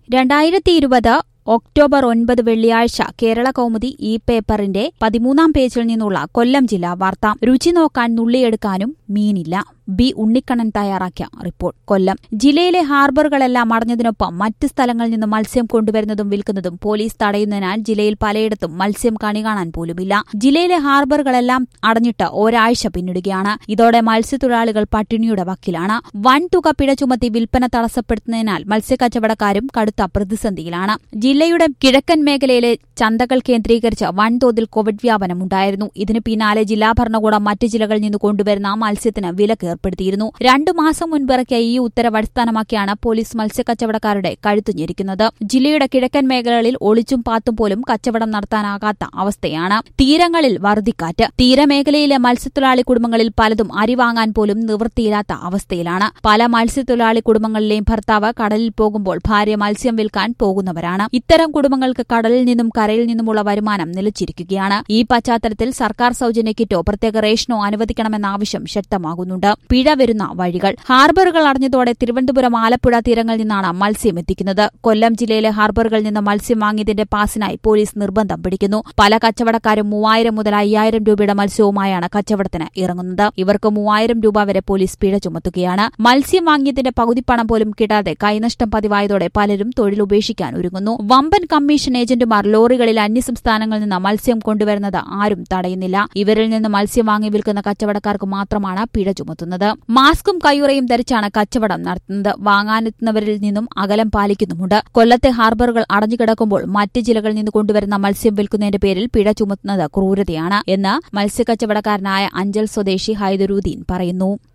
രണ്ടായിരത്തി ഇരുപത് ഒക്ടോബർ ഒൻപത് വെള്ളിയാഴ്ച കേരള കൗമുദി ഈ പേപ്പറിന്റെ പതിമൂന്നാം പേജിൽ നിന്നുള്ള കൊല്ലം ജില്ലാ വാർത്ത രുചി നോക്കാൻ നുള്ളിയെടുക്കാനും മീനില്ല ബി ഉണ്ണിക്കണ്ണൻ തയ്യാറാക്കിയ റിപ്പോർട്ട് കൊല്ലം ജില്ലയിലെ ഹാർബറുകളെല്ലാം അടഞ്ഞതിനൊപ്പം മറ്റ് സ്ഥലങ്ങളിൽ നിന്ന് മത്സ്യം കൊണ്ടുവരുന്നതും വിൽക്കുന്നതും പോലീസ് തടയുന്നതിനാൽ ജില്ലയിൽ പലയിടത്തും മത്സ്യം കണി കാണാൻ പോലുമില്ല ജില്ലയിലെ ഹാർബറുകളെല്ലാം അടഞ്ഞിട്ട് ഒരാഴ്ച പിന്നിടുകയാണ് ഇതോടെ മത്സ്യത്തൊഴിലാളികൾ പട്ടിണിയുടെ വക്കിലാണ് വൻ തുക പിഴ ചുമത്തി വിൽപ്പന തടസ്സപ്പെടുത്തുന്നതിനാൽ മത്സ്യക്കച്ചവടക്കാരും കടുത്ത പ്രതിസന്ധിയിലാണ് ജില്ലയുടെ കിഴക്കൻ മേഖലയിലെ ചന്തകൾ കേന്ദ്രീകരിച്ച് വൻതോതിൽ കോവിഡ് വ്യാപനമുണ്ടായിരുന്നു ഇതിന് പിന്നാലെ ജില്ലാ ഭരണകൂടം മറ്റ് ജില്ലകളിൽ നിന്ന് കൊണ്ടുവരുന്ന മത്സ്യത്തിന് വിലക്ക് ഏർപ്പെടുത്തിയിരുന്നു രണ്ടു മാസം മുൻപിറക്കിയ ഈ ഉത്തരവ് അടിസ്ഥാനമാക്കിയാണ് പോലീസ് മത്സ്യക്കച്ചവടക്കാരുടെ കഴുത്തു ഞെരിക്കുന്നത് ജില്ലയുടെ കിഴക്കൻ മേഖലകളിൽ ഒളിച്ചും പാത്തും പോലും കച്ചവടം നടത്താനാകാത്ത അവസ്ഥയാണ് തീരങ്ങളിൽ വറുതിക്കാറ്റ് തീരമേഖലയിലെ മത്സ്യത്തൊഴിലാളി കുടുംബങ്ങളിൽ പലതും അരി വാങ്ങാൻ പോലും നിവൃത്തിയില്ലാത്ത അവസ്ഥയിലാണ് പല മത്സ്യത്തൊഴിലാളി കുടുംബങ്ങളിലെയും ഭർത്താവ് കടലിൽ പോകുമ്പോൾ ഭാര്യ മത്സ്യം വിൽക്കാൻ പോകുന്നവരാണ് ഇത്തരം കുടുംബങ്ങൾക്ക് കടലിൽ നിന്നും കരയിൽ നിന്നുമുള്ള വരുമാനം നിലച്ചിരിക്കുകയാണ് ഈ പശ്ചാത്തലത്തിൽ സർക്കാർ സൌജന്യ കിറ്റോ പ്രത്യേക റേഷനോ അനുവദിക്കണമെന്ന ആവശ്യം ശക്തമാകുന്നുണ്ട് പിഴ വരുന്ന വഴികൾ ഹാർബറുകൾ അടഞ്ഞതോടെ തിരുവനന്തപുരം ആലപ്പുഴ തീരങ്ങളിൽ നിന്നാണ് മത്സ്യം എത്തിക്കുന്നത് കൊല്ലം ജില്ലയിലെ ഹാർബറുകളിൽ നിന്ന് മത്സ്യം വാങ്ങിയതിന്റെ പാസിനായി പോലീസ് നിർബന്ധം പിടിക്കുന്നു പല കച്ചവടക്കാരും മൂവായിരം മുതൽ അയ്യായിരം രൂപയുടെ മത്സ്യവുമായാണ് കച്ചവടത്തിന് ഇറങ്ങുന്നത് ഇവർക്ക് മൂവായിരം രൂപ വരെ പോലീസ് പിഴ ചുമത്തുകയാണ് മത്സ്യം വാങ്ങിയതിന്റെ പകുതി പണം പോലും കിട്ടാതെ കൈനഷ്ടം പതിവായതോടെ പലരും തൊഴിൽ ഉപേക്ഷിക്കാൻ ഒരുങ്ങുന്നു വമ്പൻ കമ്മീഷൻ ഏജന്റുമാർ ലോറികളിൽ അന്യസംസ്ഥാനങ്ങളിൽ നിന്ന് മത്സ്യം കൊണ്ടുവരുന്നത് ആരും തടയുന്നില്ല ഇവരിൽ നിന്ന് മത്സ്യം വാങ്ങി വിൽക്കുന്ന കച്ചവടക്കാർക്ക് മാത്രമാണ് പിഴ ചുമത്തുന്നത് മാസ്കും കയ്യുറയും ധരിച്ചാണ് കച്ചവടം നടത്തുന്നത് വാങ്ങാനെത്തുന്നവരിൽ നിന്നും അകലം പാലിക്കുന്നുമുണ്ട് കൊല്ലത്തെ ഹാർബറുകൾ അടഞ്ഞുകിടക്കുമ്പോൾ മറ്റ് ജില്ലകളിൽ നിന്ന് കൊണ്ടുവരുന്ന മത്സ്യം വിൽക്കുന്നതിന്റെ പേരിൽ പിഴ ചുമത്തുന്നത് ക്രൂരതയാണ് എന്ന് മത്സ്യക്കച്ചവടക്കാരനായ അഞ്ചൽ സ്വദേശി ഹൈദരുദ്ദീൻ പറയുന്നു